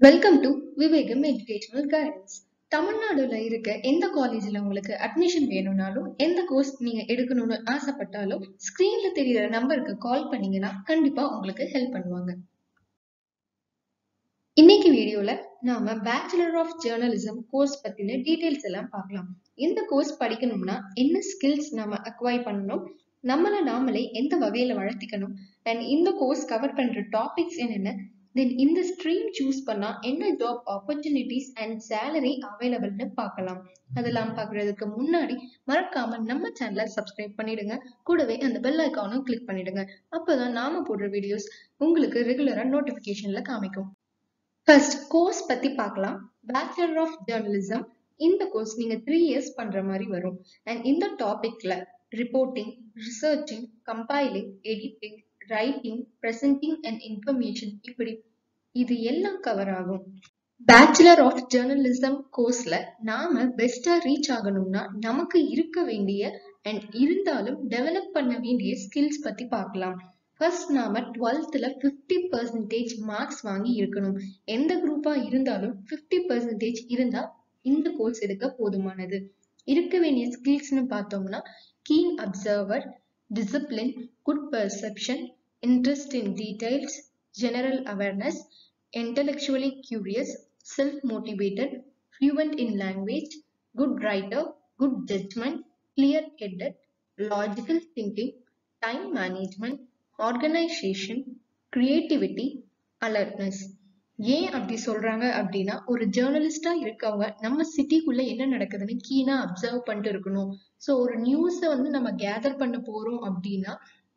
Welcome to Vivekam educational guidance தமிழ்நாடுல இருக்க எந்த காலேஜ்ல உங்களுக்கு அட்மிஷன் வேணும்னாலும் எந்த கோர்ஸ் நீங்க எடுக்கணும்னு ஆசைப்பட்டாலும் ஸ்கிரீன்ல தெரியுற நம்பருக்கு கால் பண்ணீங்கன்னா கண்டிப்பா உங்களுக்கு ஹெல்ப் பண்ணுவாங்க இன்னைக்கு வீடியோல நாம பேச்சுலர் ஆஃப் ஜேர்னலிசம் கோர்ஸ் பத்தின டீடைல்ஸ் எல்லாம் பார்க்கலாம் இந்த கோர்ஸ் படிக்கணும்னா என்ன ஸ்கில்ஸ் நாம அக்வைர் பண்ணணும் நம்மள நாமளே எந்த வகையில வளர்த்திக்கணும் அண்ட் இந்த கோர்ஸ் கவர் பண்ற டாபிக்ஸ் என்னென்ன தென் இந்த ஸ்ட்ரீம் சூஸ் பண்ணா என்ன ஜாப் ஆப்பர்ச்சுனிட்டிஸ் அண்ட் சேலரி அவைலபிள்னு பார்க்கலாம் அதெல்லாம் பார்க்கறதுக்கு முன்னாடி மறக்காம நம்ம சேனலை சப்ஸ்கிரைப் பண்ணிடுங்க கூடவே அந்த பெல் ஐக்கானும் கிளிக் பண்ணிடுங்க அப்பதான் நாம போடுற வீடியோஸ் உங்களுக்கு ரெகுலரா நோட்டிபிகேஷன்ல காமிக்கும் ஃபர்ஸ்ட் கோர்ஸ் பத்தி பார்க்கலாம் பேச்சுலர் ஆஃப் ஜேர்னலிசம் இந்த கோர்ஸ் நீங்க த்ரீ இயர்ஸ் பண்ற மாதிரி வரும் அண்ட் இந்த டாபிக்ல reporting researching compiling editing writing presenting and information இப்படி இது எல்லாம் கவர் ஆகும் பேச்சுலர் ஆஃப் ஜேர்னலிசம் கோர்ஸ்ல நாம பெஸ்டா ரீச் ஆகணும்னா நமக்கு இருக்க வேண்டிய அண்ட் இருந்தாலும் டெவலப் பண்ண வேண்டிய ஸ்கில்ஸ் பத்தி பார்க்கலாம் ஃபர்ஸ்ட் நாம டுவெல்த்ல ஃபிஃப்டி பர்சன்டேஜ் மார்க்ஸ் வாங்கி இருக்கணும் எந்த குரூப்பா இருந்தாலும் ஃபிஃப்டி பர்சன்டேஜ் இருந்தா இந்த கோர்ஸ் எடுக்க போதுமானது இருக்க வேண்டிய ஸ்கில்ஸ்னு பார்த்தோம்னா keen observer discipline, good perception, interest in details, general awareness, intellectually curious, self-motivated, fluent in language, good writer, good judgment, clear-headed, logical thinking, time management, organization, creativity, alertness. ஏன் அப்படி சொல்றாங்க அப்படின்னா ஒரு ஜேர்னலிஸ்டா இருக்கவங்க நம்ம சிட்டிக்குள்ள என்ன நடக்குதுன்னு கீனா அப்சர்வ் பண்ணிட்டு இருக்கணும் ஸோ ஒரு நியூஸை வந்து நம்ம கேதர் பண்ண போறோம் அப்படின்னா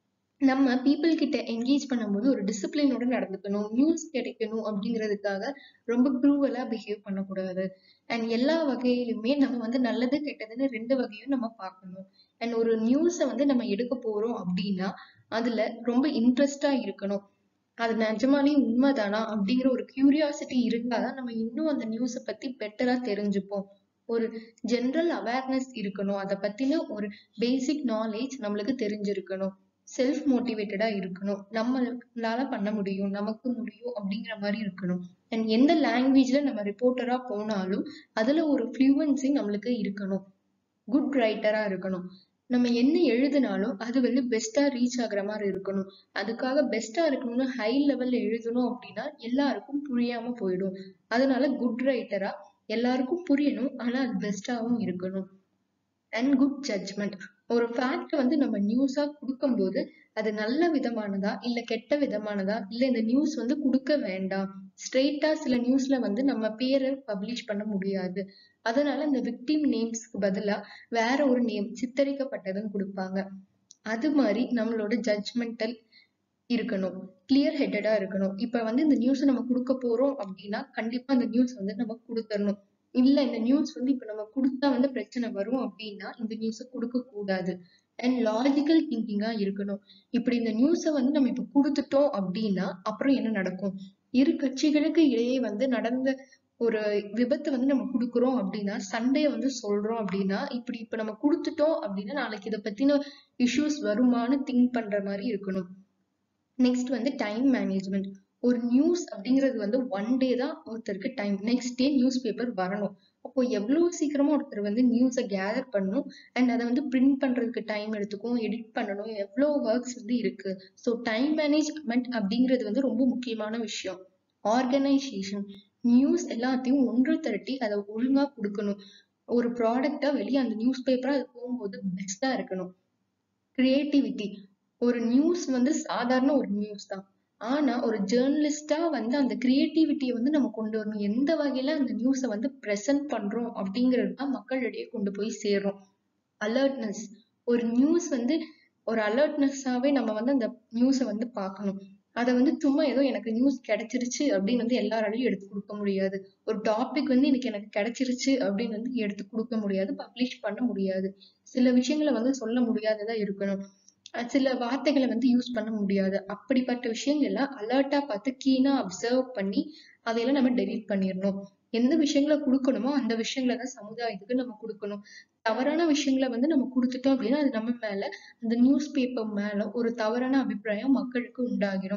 நம்ம பீப்புள் கிட்ட என்கேஜ் பண்ணும்போது ஒரு டிசிப்ளினோட நடந்துக்கணும் நியூஸ் கிடைக்கணும் அப்படிங்கிறதுக்காக ரொம்ப க்ரூவலா பிஹேவ் பண்ணக்கூடாது அண்ட் எல்லா வகையிலுமே நம்ம வந்து நல்லது கெட்டதுன்னு ரெண்டு வகையும் நம்ம பார்க்கணும் அண்ட் ஒரு நியூஸை வந்து நம்ம எடுக்க போறோம் அப்படின்னா அதுல ரொம்ப இன்ட்ரெஸ்டா இருக்கணும் அது நிஜமாலே உண்மைதானா அப்படிங்கிற ஒரு கியூரியாசிட்டி இருந்தாதான் நம்ம இன்னும் அந்த நியூஸை பத்தி பெட்டரா தெரிஞ்சுப்போம் ஒரு ஜென்ரல் அவேர்னஸ் இருக்கணும் அதை பத்தின ஒரு பேசிக் நாலேஜ் நம்மளுக்கு தெரிஞ்சிருக்கணும் செல்ஃப் மோட்டிவேட்டடா இருக்கணும் நம்மளால பண்ண முடியும் நமக்கு முடியும் அப்படிங்கிற மாதிரி இருக்கணும் அண்ட் எந்த லாங்குவேஜ்ல நம்ம ரிப்போர்ட்டரா போனாலும் அதுல ஒரு ஃப்ளூவன்சி நம்மளுக்கு இருக்கணும் குட் ரைட்டரா இருக்கணும் நம்ம என்ன எழுதினாலும் அது வந்து பெஸ்டா ரீச் ஆகுற மாதிரி இருக்கணும் அதுக்காக பெஸ்டா இருக்கணும்னு ஹை லெவல்ல எழுதணும் அப்படின்னா எல்லாருக்கும் புரியாம போயிடும் அதனால குட் ரைட்டரா எல்லாருக்கும் புரியணும் ஆனா அது பெஸ்டாவும் இருக்கணும் அண்ட் குட் ஜட்ஜ்மெண்ட் ஒரு ஃபேக்ட் வந்து நம்ம நியூஸா கொடுக்கும்போது அது நல்ல விதமானதா இல்ல கெட்ட விதமானதா இல்ல இந்த நியூஸ் வந்து கொடுக்க வேண்டாம் ஸ்ட்ரெயிட்டா சில நியூஸ்ல வந்து நம்ம பேரை பப்ளிஷ் பண்ண முடியாது அதனால இந்த விக்டிம் நேம்ஸ்க்கு பதிலா வேற ஒரு நேம் சித்தரிக்கப்பட்டதுன்னு கொடுப்பாங்க அது மாதிரி நம்மளோட ஜட்ஜ்மெண்டல் இருக்கணும் கிளியர் ஹெட்டடா இருக்கணும் இப்ப வந்து இந்த நியூஸ் நம்ம கொடுக்க போறோம் அப்படின்னா கண்டிப்பா அந்த நியூஸ் வந்து நம்ம கொடுத்துடணும் இல்ல இந்த நியூஸ் வந்து இப்ப நம்ம கொடுத்தா வந்து பிரச்சனை வரும் அப்படின்னா இந்த நியூஸ கொடுக்க கூடாது அண்ட் லாஜிக்கல் திங்கிங்கா இருக்கணும் இப்படி இந்த நியூஸ வந்து நம்ம இப்ப கொடுத்துட்டோம் அப்படின்னா அப்புறம் என்ன நடக்கும் இரு கட்சிகளுக்கு இடையே வந்து நடந்த ஒரு விபத்தை வந்து நம்ம கொடுக்குறோம் அப்படின்னா சண்டைய வந்து சொல்றோம் அப்படின்னா இப்படி இப்ப நம்ம கொடுத்துட்டோம் அப்படின்னா நாளைக்கு இதை பத்தின இஷ்யூஸ் வருமானு திங்க் பண்ற மாதிரி இருக்கணும் நெக்ஸ்ட் வந்து டைம் மேனேஜ்மெண்ட் ஒரு நியூஸ் அப்படிங்கிறது வந்து ஒன் டே தான் ஒருத்தருக்கு time next day newspaper வரணும் அப்போ எவ்வளவு சீக்கிரமா ஒருத்தர் வந்து நியூஸை கேதர் பண்ணணும் அண்ட் அதை வந்து பிரிண்ட் பண்றதுக்கு டைம் எடுத்துக்கும் எடிட் பண்ணணும் எவ்வளோ ஒர்க்ஸ் வந்து இருக்கு ஸோ டைம் மேனேஜ்மெண்ட் அப்படிங்கிறது வந்து ரொம்ப முக்கியமான விஷயம் ஆர்கனைசேஷன் நியூஸ் எல்லாத்தையும் ஒன்று திரட்டி அதை ஒழுங்கா கொடுக்கணும் ஒரு ப்ராடக்டா வெளியே அந்த நியூஸ் பேப்பரா அது போகும்போது பெஸ்டா இருக்கணும் கிரியேட்டிவிட்டி ஒரு நியூஸ் வந்து சாதாரண ஒரு நியூஸ் தான் ஆனா ஒரு ஜேர்னலிஸ்டா வந்து அந்த கிரியேட்டிவிட்டியை வந்து நம்ம கொண்டு வரணும் எந்த வகையில அந்த நியூஸை வந்து ப்ரெசென்ட் பண்றோம் அப்படிங்கிறது தான் மக்களிடையே கொண்டு போய் சேர்றோம் அலர்ட்னஸ் ஒரு நியூஸ் வந்து ஒரு அலர்ட்னஸ்ஸாவே நம்ம வந்து அந்த நியூஸை வந்து பார்க்கணும் அதை வந்து சும்மா ஏதோ எனக்கு நியூஸ் கிடைச்சிருச்சு அப்படின்னு வந்து எல்லாராலையும் எடுத்து கொடுக்க முடியாது ஒரு டாபிக் வந்து இன்னைக்கு எனக்கு கிடைச்சிருச்சு அப்படின்னு வந்து எடுத்து கொடுக்க முடியாது பப்ளிஷ் பண்ண முடியாது சில விஷயங்களை வந்து சொல்ல முடியாததா இருக்கணும் சில வார்த்தைகளை வந்து யூஸ் பண்ண முடியாது அப்படிப்பட்ட விஷயங்கள்லாம் அலர்ட்டா பார்த்து கீனா அப்சர்வ் பண்ணி அதையெல்லாம் நம்ம டெலீட் பண்ணிடணும் எந்த விஷயங்களை கொடுக்கணுமோ அந்த விஷயங்களை தான் சமுதாயத்துக்கு நம்ம கொடுக்கணும் தவறான விஷயங்களை வந்து நம்ம கொடுத்துட்டோம் அப்படின்னா அது நம்ம மேல அந்த நியூஸ் பேப்பர் மேல ஒரு தவறான அபிப்பிராயம் மக்களுக்கு உண்டாகிடும்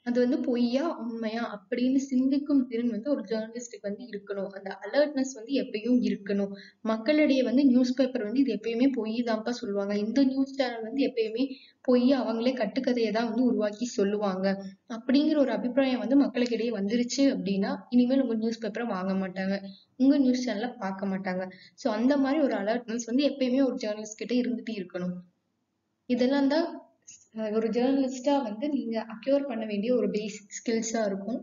அது வந்து பொய்யா உண்மையா அப்படின்னு சிந்திக்கும் திறன் வந்து ஒரு ஜேர்னலிஸ்டுக்கு வந்து இருக்கணும் அந்த அலர்ட்னஸ் வந்து எப்பயும் இருக்கணும் மக்களிடையே வந்து நியூஸ் பேப்பர் வந்து இது எப்பயுமே பொய் தான்ப்பா சொல்லுவாங்க இந்த நியூஸ் சேனல் வந்து எப்பயுமே பொய் அவங்களே கட்டுக்கதையை தான் வந்து உருவாக்கி சொல்லுவாங்க அப்படிங்கிற ஒரு அபிப்பிராயம் வந்து மக்களுக்கிடையே வந்துருச்சு அப்படின்னா இனிமேல் உங்க நியூஸ் பேப்பரை வாங்க மாட்டாங்க உங்க நியூஸ் சேனலை பார்க்க மாட்டாங்க ஸோ அந்த மாதிரி ஒரு அலர்ட்னஸ் வந்து எப்பயுமே ஒரு ஜேர்னலிஸ்ட் கிட்ட இருந்துட்டு இருக்கணும் இதெல்லாம் தான் அஹ் ஒரு ஜேர்னலிஸ்டா வந்து நீங்க அக்யூர் பண்ண வேண்டிய ஒரு பேசிக் ஸ்கில்ஸா இருக்கும்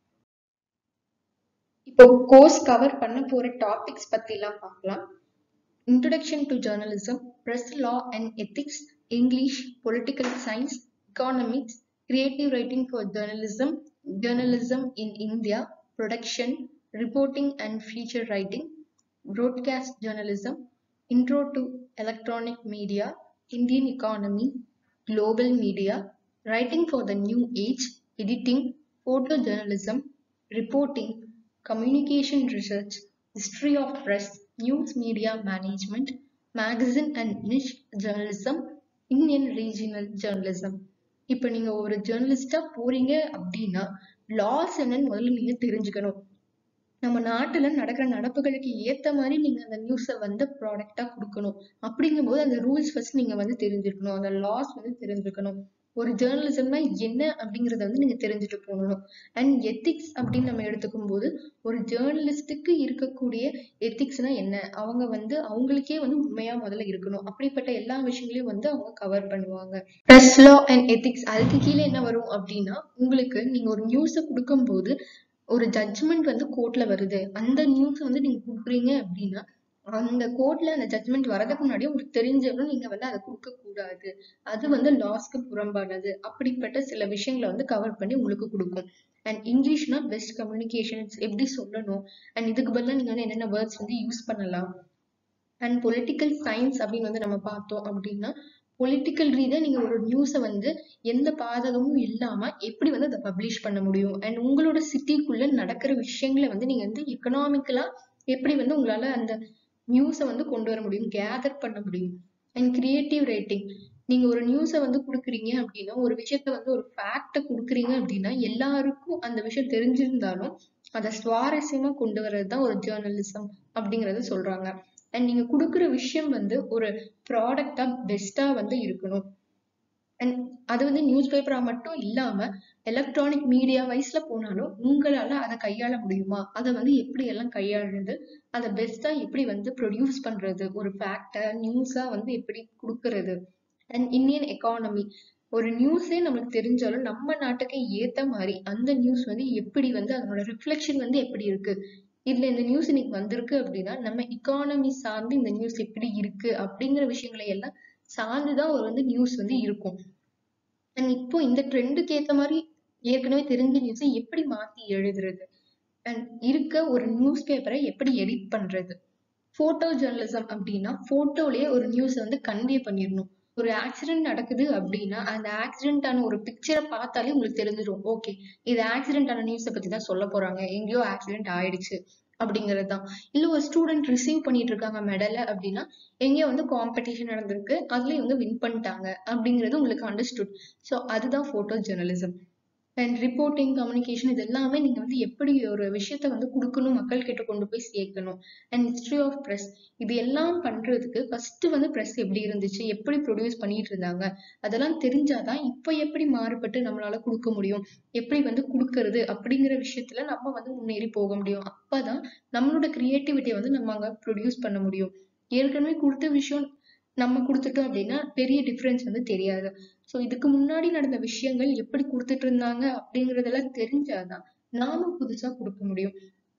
இப்போ கோர்ஸ் கவர் பண்ண போற டாபிக்ஸ் பத்தி எல்லாம் பார்க்கலாம் introduction to journalism press law and ethics English political science economics creative writing for journalism journalism in India production reporting and feature writing broadcast journalism, intro to electronic media, Indian economy, global media, writing for the new age, editing, photojournalism, reporting, communication research, history of press, news media management, magazine and niche journalism, Indian regional journalism. இப்போ நீங்க ஒரு ஜேர்னலிஸ்டா போறீங்க அப்படின்னா loss என்னன்னு முதல்ல நீங்க தெரிஞ்சுக்கணும் நம்ம நாட்டுல நடக்கிற நடப்புகளுக்கு ஏத்த மாதிரி நீங்க அந்த நியூஸ வந்து ப்ராடக்டா கொடுக்கணும் அப்படிங்கும்போது அந்த ரூல்ஸ் ஃபர்ஸ்ட் நீங்க வந்து தெரிஞ்சிருக்கணும் அந்த லாஸ் வந்து தெரிஞ்சிருக்கணும் ஒரு ஜேர்னலிசம்னா என்ன அப்படிங்கறத வந்து நீங்க தெரிஞ்சுட்டு போகணும் அண்ட் எத்திக்ஸ் அப்படின்னு நம்ம எடுத்துக்கும் போது ஒரு ஜேர்னலிஸ்டுக்கு இருக்கக்கூடிய எத்திக்ஸ்னா என்ன அவங்க வந்து அவங்களுக்கே வந்து உண்மையா முதல்ல இருக்கணும் அப்படிப்பட்ட எல்லா விஷயங்களையும் வந்து அவங்க கவர் பண்ணுவாங்க ப்ரெஸ் லா அண்ட் எத்திக்ஸ் அதுக்கு கீழே என்ன வரும் அப்படின்னா உங்களுக்கு நீங்க ஒரு நியூஸை கொடுக்கும்போது ஒரு ஜட்ஜ்மெண்ட் வந்து கோர்ட்ல வருது அந்த நியூஸ் வந்து நீங்க கொடுக்குறீங்க அப்படின்னா அந்த கோர்ட்ல அந்த ஜட்ஜ்மெண்ட் வரதுக்கு முன்னாடி உங்களுக்கு தெரிஞ்சாலும் நீங்க வந்து அதை கொடுக்க கூடாது அது வந்து லாஸ்க்கு புறம்பானது அப்படிப்பட்ட சில விஷயங்களை வந்து கவர் பண்ணி உங்களுக்கு கொடுக்கும் அண்ட் இங்கிலீஷ்னா பெஸ்ட் கம்யூனிகேஷன்ஸ் எப்படி சொல்லணும் அண்ட் இதுக்கு பதிலா நீங்க வந்து என்னென்ன வேர்ட்ஸ் வந்து யூஸ் பண்ணலாம் அண்ட் பொலிட்டிக்கல் சயின்ஸ் அப்படின்னு வந்து நம்ம பார்த்தோம் அப்படின்னா பொலிட்டிக்கல் ரீதியா நீங்க ஒரு நியூஸை வந்து எந்த பாதகமும் இல்லாம எப்படி வந்து அதை பப்ளிஷ் பண்ண முடியும் அண்ட் உங்களோட சிட்டிக்குள்ள நடக்கிற விஷயங்களை வந்து நீங்க வந்து எக்கனாமிக்கலா எப்படி வந்து உங்களால அந்த நியூஸை வந்து கொண்டு வர முடியும் கேதர் பண்ண முடியும் அண்ட் கிரியேட்டிவ் ரைட்டிங் நீங்க ஒரு நியூஸை வந்து கொடுக்குறீங்க அப்படின்னா ஒரு விஷயத்த வந்து ஒரு ஃபேக்ட கொடுக்குறீங்க அப்படின்னா எல்லாருக்கும் அந்த விஷயம் தெரிஞ்சிருந்தாலும் அதை சுவாரஸ்யமா கொண்டு வர்றது தான் ஒரு ஜேர்னலிசம் அப்படிங்கறத சொல்றாங்க அண்ட் நீங்க கொடுக்குற விஷயம் வந்து ஒரு ப்ராடக்டா பெஸ்டா வந்து இருக்கணும் அண்ட் அது வந்து நியூஸ் பேப்பரா மட்டும் இல்லாம எலக்ட்ரானிக் மீடியா வைஸ்ல போனாலும் உங்களால அதை கையாள முடியுமா அதை வந்து எப்படி எல்லாம் கையாளுறது அதை பெஸ்டா எப்படி வந்து ப்ரொடியூஸ் பண்றது ஒரு ஃபேக்டை நியூஸா வந்து எப்படி கொடுக்கறது அண்ட் இந்தியன் எக்கானமி ஒரு நியூஸே நம்மளுக்கு தெரிஞ்சாலும் நம்ம நாட்டுக்கு ஏத்த மாதிரி அந்த நியூஸ் வந்து எப்படி வந்து அதனோட ரிஃப்ளெக்ஷன் வந்து எப்படி இருக்கு இதுல இந்த நியூஸ் இன்னைக்கு வந்திருக்கு அப்படின்னா நம்ம எக்கானமி சார்ந்து இந்த நியூஸ் எப்படி இருக்கு அப்படிங்கிற விஷயங்களை எல்லாம் சார்ந்துதான் ஒரு வந்து நியூஸ் வந்து இருக்கும் அண்ட் இப்போ இந்த ட்ரெண்டுக்கு ஏத்த மாதிரி ஏற்கனவே தெரிஞ்ச நியூஸை எப்படி மாத்தி எழுதுறது அண்ட் இருக்க ஒரு நியூஸ் பேப்பரை எப்படி எடிட் பண்றது போட்டோ ஜேர்னலிசம் அப்படின்னா போட்டோலயே ஒரு நியூஸை வந்து கன்வே பண்ணிடணும் ஒரு ஆக்சிடென்ட் நடக்குது அப்படின்னா அந்த ஆக்சிடென்ட் ஆன ஒரு பிக்சரை பார்த்தாலே உங்களுக்கு தெரிஞ்சிடும் ஓகே இது ஆக்சிடென்ட் ஆன நியூஸை பத்தி தான் சொல்ல போறாங்க எங்கேயோ ஆக்சிடென்ட் ஆயிடுச்சு அப்படிங்கிறது தான் இல்ல ஒரு ஸ்டூடெண்ட் ரிசீவ் பண்ணிட்டு இருக்காங்க மெடலை அப்படின்னா எங்கேயோ வந்து காம்படிஷன் நடந்திருக்கு அதுல இவங்க வின் பண்ணிட்டாங்க அப்படிங்கிறது உங்களுக்கு அண்டர்ஸ்டுட் ஸோ அதுதான் photo journalism and reporting communication இது எல்லாமே நீங்க வந்து எப்படி ஒரு விஷயத்த வந்து கொடுக்கணும் மக்கள் கிட்ட கொண்டு போய் சேர்க்கணும் அண்ட் ஹிஸ்டரி ஆஃப் ப்ரெஸ் இது எல்லாம் பண்றதுக்கு ஃபர்ஸ்ட் வந்து ப்ரெஸ் எப்படி இருந்துச்சு எப்படி ப்ரொடியூஸ் பண்ணிட்டு இருந்தாங்க அதெல்லாம் தெரிஞ்சாதான் இப்போ எப்படி மாறுபட்டு நம்மளால கொடுக்க முடியும் எப்படி வந்து கொடுக்கறது அப்படிங்கிற விஷயத்துல நம்ம வந்து முன்னேறி போக முடியும் அப்பதான் நம்மளோட கிரியேட்டிவிட்டியை வந்து நம்ம அங்க ப்ரொடியூஸ் பண்ண முடியும் ஏற்கனவே கொடுத்த விஷயம் நம்ம கொடுத்துட்டோம் அப்படின்னா பெரிய டிஃபரன்ஸ் வந்து தெரியாது ஸோ இதுக்கு முன்னாடி நடந்த விஷயங்கள் எப்படி கொடுத்துட்டு இருந்தாங்க அப்படிங்கறதெல்லாம் தெரிஞ்சாதான் நாம புதுசா கொடுக்க முடியும்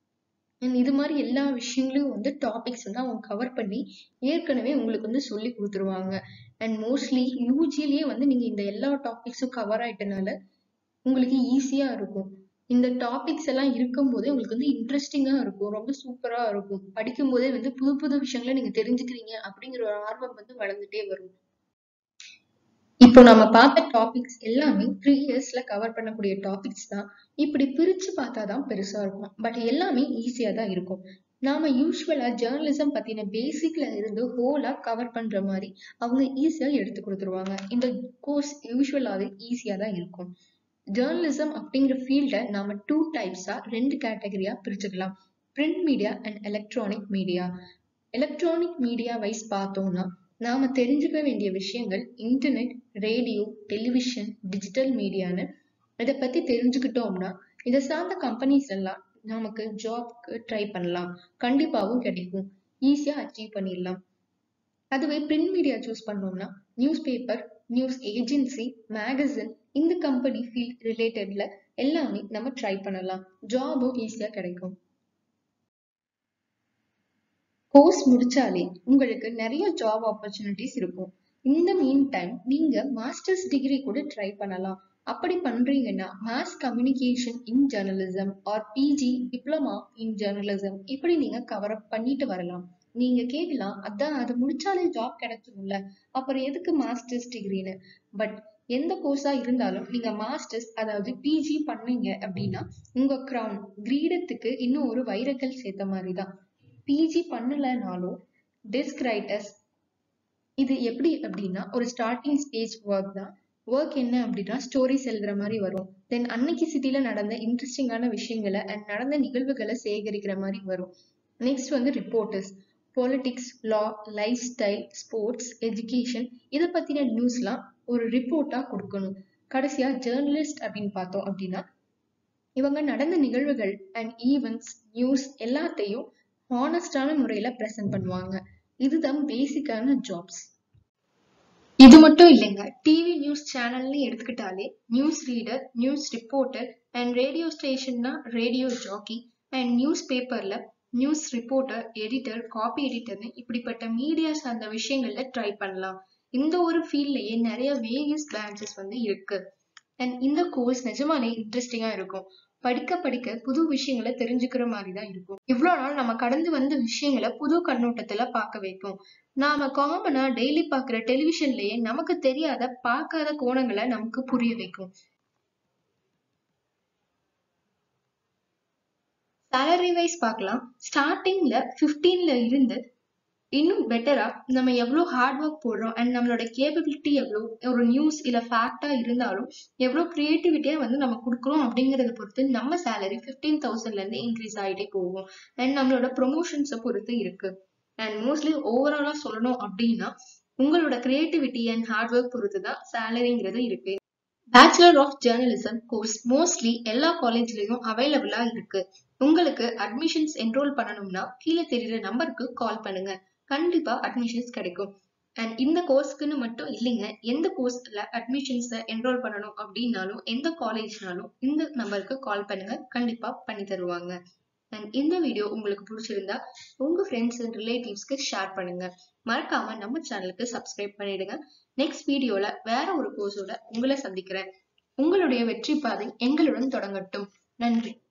And இது மாதிரி எல்லா விஷயங்களையும் வந்து டாபிக்ஸ் வந்து அவங்க கவர் பண்ணி ஏற்கனவே உங்களுக்கு வந்து சொல்லி கொடுத்துருவாங்க அண்ட் மோஸ்ட்லி யூஜிலேயே வந்து நீங்க இந்த எல்லா டாபிக்ஸும் கவர் ஆயிட்டனால உங்களுக்கு ஈஸியா இருக்கும் இந்த டாபிக்ஸ் எல்லாம் இருக்கும் போதே உங்களுக்கு வந்து இன்ட்ரெஸ்டிங்கா இருக்கும் ரொம்ப சூப்பரா இருக்கும் படிக்கும் போதே வந்து புது புது விஷயங்களை நீங்க தெரிஞ்சுக்கிறீங்க அப்படிங்கிற ஒரு ஆர்வம் வந்து வளர்ந்துட்டே வரும் இப்போ நம்ம பார்த்த டாபிக்ஸ் எல்லாமே த்ரீ இயர்ஸ்ல கவர் பண்ணக்கூடிய டாபிக்ஸ் தான் இப்படி பிரிச்சு பார்த்தாதான் பெருசா இருக்கும் பட் எல்லாமே ஈஸியா தான் இருக்கும் நாம யூஸ்வலா ஜேர்னலிசம் பத்தின பேசிக்ல இருந்து ஹோலா கவர் பண்ற மாதிரி அவங்க ஈஸியா எடுத்து கொடுத்துருவாங்க இந்த கோர்ஸ் யூஸ்வலாவே ஈஸியா தான் இருக்கும் ஜேர்னலிசம் அப்படிங்கிற ஃபீல்டை நாம டூ டைப்ஸா ரெண்டு கேட்டகரியா பிரிச்சுக்கலாம் print media and electronic media electronic media wise பார்த்தோம்னா நாம தெரிஞ்சுக்க வேண்டிய விஷயங்கள் இன்டர்நெட் ரேடியோ டெலிவிஷன் டிஜிட்டல் மீடியான்னு இதை பத்தி தெரிஞ்சுக்கிட்டோம்னா இதை சார்ந்த கம்பெனிஸ் எல்லாம் நமக்கு ஜாப்க்கு ட்ரை பண்ணலாம் கண்டிப்பாவும் கிடைக்கும் ஈஸியா அச்சீவ் பண்ணிடலாம் அதுவே பிரிண்ட் மீடியா சூஸ் பண்ணோம்னா newspaper news agency magazine இந்த கம்பெனி ஃபீல்ட் ரிலேட்டட்ல எல்லாமே நம்ம ட்ரை பண்ணலாம் ஜாபும் ஈஸியா கிடைக்கும் கோர்ஸ் முடிச்சாலே உங்களுக்கு நிறைய ஜாப் ஆப்பர்ச்சுனிட்டிஸ் இருக்கும் இந்த மீன் டைம் நீங்க மாஸ்டர்ஸ் டிகிரி கூட ட்ரை பண்ணலாம் அப்படி பண்றீங்கன்னா mass communication in journalism or PG diploma in journalism இப்படி நீங்க கவர் அப் பண்ணிட்டு வரலாம் நீங்க கேட்கலாம் அதான் அது முடிச்சாலே ஜாப் கிடைச்சிரும்ல அப்புறம் எதுக்கு மாஸ்டர்ஸ் டிகிரின்னு பட் எந்த கோர்ஸா இருந்தாலும் நீங்க மாஸ்டர்ஸ் அதாவது பிஜி பண்ணீங்க அப்படின்னா உங்க கிரவுன் கிரீடத்துக்கு இன்னும் ஒரு வைரக்கல் சேர்த்த மாதிரி தான் பிஜி பண்ணலனாலும் டெஸ்க் ரைட்டர்ஸ் இது எப்படி அப்படின்னா ஒரு ஸ்டார்டிங் ஸ்டேஜ் ஒர்க் தான் ஒர்க் என்ன அப்படின்னா ஸ்டோரிஸ் எழுதுற மாதிரி வரும் தென் அன்னைக்கு சிட்டில நடந்த இன்ட்ரெஸ்டிங்கான விஷயங்களை அண்ட் நடந்த நிகழ்வுகளை சேகரிக்கிற மாதிரி வரும் நெக்ஸ்ட் வந்து reporters politics law lifestyle sports education இதை பத்தின நியூஸ்லாம் ஒரு ரிப்போர்ட்டா கொடுக்கணும் கடைசியா ஜேர்னலிஸ்ட் அப்படின்னு பார்த்தோம் அப்படின்னா இவங்க நடந்த நிகழ்வுகள் அண்ட் ஈவெண்ட்ஸ் நியூஸ் எல்லாத்தையும் ஹானஸ்டான முறையில ப்ரெசென்ட் பண்ணுவாங்க இதுதான் பேசிக்கான ஜாப்ஸ் இது மட்டும் இல்லைங்க டிவி நியூஸ் சேனல்னு எடுத்துக்கிட்டாலே news reader news reporter and radio ஸ்டேஷன்னா ரேடியோ ஜாக்கி அண்ட் நியூஸ் பேப்பர்ல நியூஸ் ரிப்போர்ட்டர் எடிட்டர் காப்பி எடிட்டர்னு இப்படிப்பட்ட மீடியா சார்ந்த விஷயங்கள்ல ட்ரை பண்ணலாம் இந்த ஒரு ஃபீல்ட்லயே நிறைய வேரியஸ் பிரான்ச்சஸ் வந்து இருக்கு அண்ட் இந்த கோர்ஸ் நிஜமாலே இன்ட்ரெஸ்டிங்கா இருக்கும் படிக்க படிக்க புது விஷயங்களை தெரிஞ்சுக்கிற மாதிரி தான் இருக்கும் இவ்வளோ நாள் நம்ம கடந்து வந்த விஷயங்களை புது கண்ணோட்டத்துல பார்க்க வைக்கும் நாம காமனா டெய்லி பார்க்குற டெலிவிஷன்லயே நமக்கு தெரியாத பார்க்காத கோணங்களை நமக்கு புரிய வைக்கும் சேலரி வைஸ் பார்க்கலாம் ஸ்டார்டிங்ல ஃபிஃப்டீன்ல இருந்து இன்னும் பெட்டரா நம்ம எவ்வளோ ஹார்ட் ஒர்க் போடுறோம் அண்ட் நம்மளோட கேப்பபிலிட்டி எவ்வளோ ஒரு நியூஸ் இல்லை ஃபேக்டா இருந்தாலும் எவ்வளோ கிரியேட்டிவிட்டியா வந்து நம்ம கொடுக்குறோம் அப்படிங்கறத பொறுத்து நம்ம சேலரி ஃபிஃப்டீன் தௌசண்ட்ல இருந்து இன்க்ரீஸ் ஆகிட்டே போகும் அண்ட் நம்மளோட ப்ரொமோஷன்ஸை பொறுத்து இருக்கு அண்ட் மோஸ்ட்லி ஓவராலா சொல்லணும் அப்படின்னா உங்களோட கிரியேட்டிவிட்டி அண்ட் ஹார்ட் ஒர்க் பொறுத்து தான் சேலரிங்கிறது இருக்கு bachelor of journalism course mostly எல்லா காலேஜ்லயும் அவைலபிளா இருக்கு உங்களுக்கு அட்மிஷன்ஸ் என்ரோல் பண்ணணும்னா கீழே தெரியுற நம்பருக்கு கால் பண்ணுங்க கண்டிப்பா அட்மிஷன்ஸ் கிடைக்கும் அண்ட் இந்த கோர்ஸ்க்குன்னு மட்டும் இல்லைங்க எந்த கோர்ஸ்ல அட்மிஷன்ஸ் என்ரோல் பண்ணணும் அப்படின்னாலும் எந்த காலேஜ்னாலும் இந்த நம்பருக்கு கால் பண்ணுங்க கண்டிப்பா பண்ணி தருவாங்க அண்ட் இந்த வீடியோ உங்களுக்கு பிடிச்சிருந்தா உங்க ஃப்ரெண்ட்ஸ் அண்ட் ரிலேட்டிவ்ஸ்க்கு ஷேர் பண்ணுங்க மறக்காம நம்ம சேனலுக்கு சப்ஸ்கிரைப் பண்ணிடுங்க நெக்ஸ்ட் வீடியோல வேற ஒரு கோர்ஸோட உங்களை சந்திக்கிறேன் உங்களுடைய வெற்றி பாதை எங்களுடன் தொடங்கட்டும் நன்றி